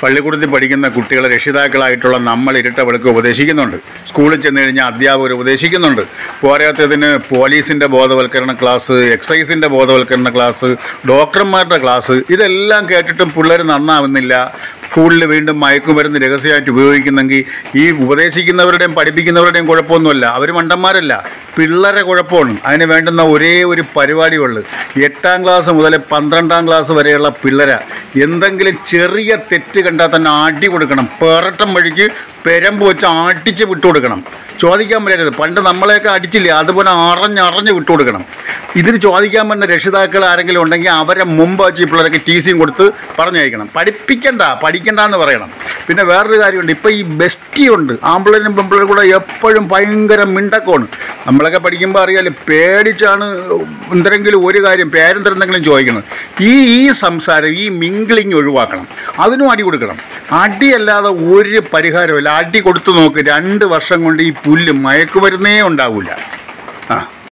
പള്ളിക്കൂടത്തിൽ പഠിക്കുന്ന കുട്ടികളെ രക്ഷിതാക്കളായിട്ടുള്ള നമ്മൾ ഇരട്ട വെളുക്ക് ഉപദേശിക്കുന്നുണ്ട് സ്കൂളിൽ ചെന്ന് കഴിഞ്ഞാൽ അധ്യാപകർ ഉപദേശിക്കുന്നുണ്ട് പോരാത്തതിന് പോലീസിൻ്റെ ബോധവൽക്കരണ ക്ലാസ് എക്സൈസിൻ്റെ ബോധവൽക്കരണ ക്ലാസ് ഡോക്ടർമാരുടെ ക്ലാസ് ഇതെല്ലാം കേട്ടിട്ടും പിള്ളേർ നന്നാവുന്നില്ല സ്കൂളിൽ വീണ്ടും മയക്കുമരുന്ന് രഹസ്യമായിട്ട് ഉപയോഗിക്കുന്നെങ്കിൽ ഈ ഉപദേശിക്കുന്നവരുടെയും പഠിപ്പിക്കുന്നവരുടെയും കുഴപ്പമൊന്നുമല്ല അവർ മണ്ടന്മാരല്ല പിള്ളേരെ കുഴപ്പമാണ് അതിന് വേണ്ടുന്ന ഒരേ ഒരു പരിപാടിയുള്ളൂ എട്ടാം ക്ലാസ് മുതൽ പന്ത്രണ്ടാം ക്ലാസ് വരെയുള്ള പിള്ളേരെ എന്തെങ്കിലും ചെറിയ തെറ്റ് കണ്ടാൽ തന്നെ അടി കൊടുക്കണം പേറട്ടം വഴിക്ക് പെരമ്പ് വെച്ച് അടിച്ച് വിട്ടുകൊടുക്കണം ചോദിക്കാൻ പറ്റരുത് പണ്ട് നമ്മളെയൊക്കെ അടിച്ചില്ലേ അതുപോലെ അറിഞ്ഞറിഞ്ഞ് വിട്ടുകൊടുക്കണം ഇതിന് ചോദിക്കാൻ പറ്റുന്ന രക്ഷിതാക്കൾ ആരെങ്കിലും ഉണ്ടെങ്കിൽ അവരെ മുമ്പ് വെച്ച് ഈ പിള്ളേർക്ക് ടി സിയും കൊടുത്ത് പറഞ്ഞയക്കണം പഠിപ്പിക്കണ്ട പഠിക്കണ്ട എന്ന് പറയണം പിന്നെ വേറൊരു കാര്യമുണ്ട് ഇപ്പോൾ ഈ ബെസ്റ്റി ഉണ്ട് ആമ്പിളരും പെമ്പിളരും കൂടെ എപ്പോഴും ഭയങ്കര മിണ്ടക്കമാണ് നമ്മളൊക്കെ പഠിക്കുമ്പോൾ അറിയാലോ പേടിച്ചാണ് എന്തെങ്കിലും ഒരു കാര്യം പേരെന്തെന്തെങ്കിലും ചോദിക്കണം ഈ ഈ സംസാരം ഈ മിങ്കിളിങ് ഒഴിവാക്കണം അതിനും അടി കൊടുക്കണം അടിയല്ലാതെ ഒരു പരിഹാരമില്ല അടി കൊടുത്തു നോക്ക് രണ്ട് വർഷം കൊണ്ട് ഈ പുല്ല് മയക്കുമരുന്നേ ഉണ്ടാവില്ല ആ